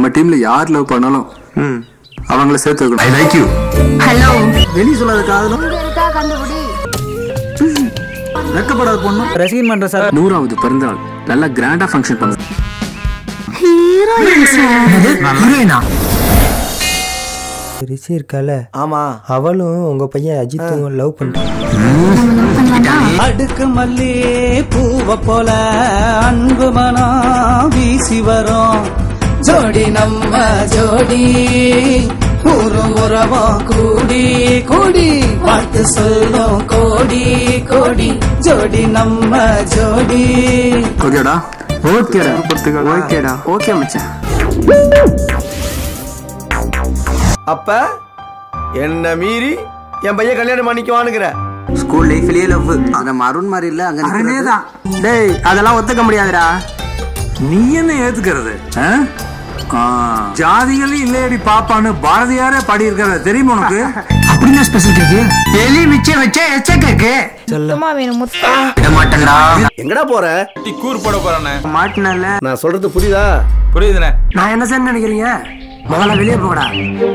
நம்ம டீம்ல யார் லவ் பண்ணாலும் அவங்கள சேர்த்து வைக்கணும் ஐ லைக் யூ ஹலோ வெளி சொல்லாத காதலும் இங்க இருக்கா கண்டுபிடி வெக்கப்படாத பொண்ணும் ரசிகன் மன்ற சார் நூறாவது பிறந்தநாள் நல்லா கிராண்டா ஃபங்க்ஷன் பண்ணும் ஹீரோயின் சார் ஹீரோயினா ரிஷி இருக்கால ஆமா அவளும் உங்க பையன் அஜித்தும் லவ் பண்றான் அடுக்கு மல்லி பூவ போல அன்பு மனம் வீசி வரும் ஜோடி நம்ம ஜோடி ஊரு உறவும் கூடி கூடி வாழ்த்து சொல்லும் கோடி கோடி ஜோடி நம்ம ஜோடி ஓகேடா ஓகேடா ஓகேடா ஓகே மச்சான் அப்ப என்ன மீறி என் பையன் கல்யாணம் பண்ணிக்குவானுங்கிற ஸ்கூல் லைஃப்லயே லவ் அந்த அருண் மாதிரி இல்ல அங்க நிக்கிறது. டேய் அதெல்லாம் ஒத்துக்க முடியாதுடா நீ என்ன ஏத்துக்கிறது ஆ? ஆ, ஜாதிகளும் இல்லையடி பாப்பான்னு பாரதியாரே பாடி இருக்கிறது தெரியுமா உனக்கு அப்படின்னா ஸ்பெஷல் கேக்கு எலி மிச்சம் வச்சா எச்ச கேக்கு சுத்தமா வேணும் முத்தா விட மாட்டேன்டா எங்கடா போற கூர் போட போறானே மாட்டினல நான் சொல்றது புரியுதா புரியுதுண்ணே நான் என்ன சார் நினைக்கிறீங்க முதல்ல வெளியே போகடா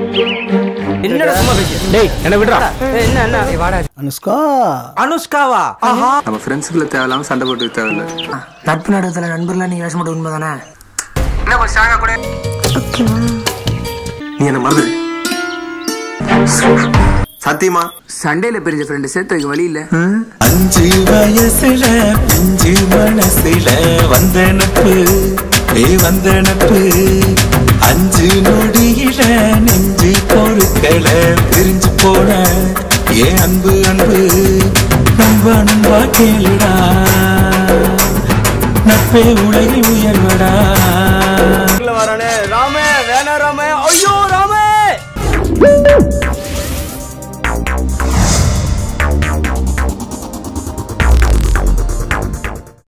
டேய் என்ன விடுறா அனுஷ்கா அனுஷ்காவா நம்ம ஃப்ரெண்ட்ஸுக்குள்ள தேவையில்லாம சண்டை போட்டு தேவையில்ல நட்பு நடத்துல நண்பர்ல நீங்க பேச மாட்டேன் உண்மைதானே என்ன கொஞ்சம் ஸ்ட்ராங்கா கூட நீ என்ன மறந்துடு சத்தியமா சண்டேல பிரிஞ்ச ஃப்ரெண்டு சேர்த்து வைக்க வழி இல்ல அஞ்சு வயசுல பிஞ்சு மனசுல வந்த நட்பு ஏ வந்த நட்பு அஞ்சு நொடியில நெஞ்சு பொருட்கள பிரிஞ்சு போன ஏ அன்பு அன்பு நண்பா நண்பா கேளுடா நட்பே உலகில் உயர்வடா வரானே ராமே வேணா ராமே ஐயோ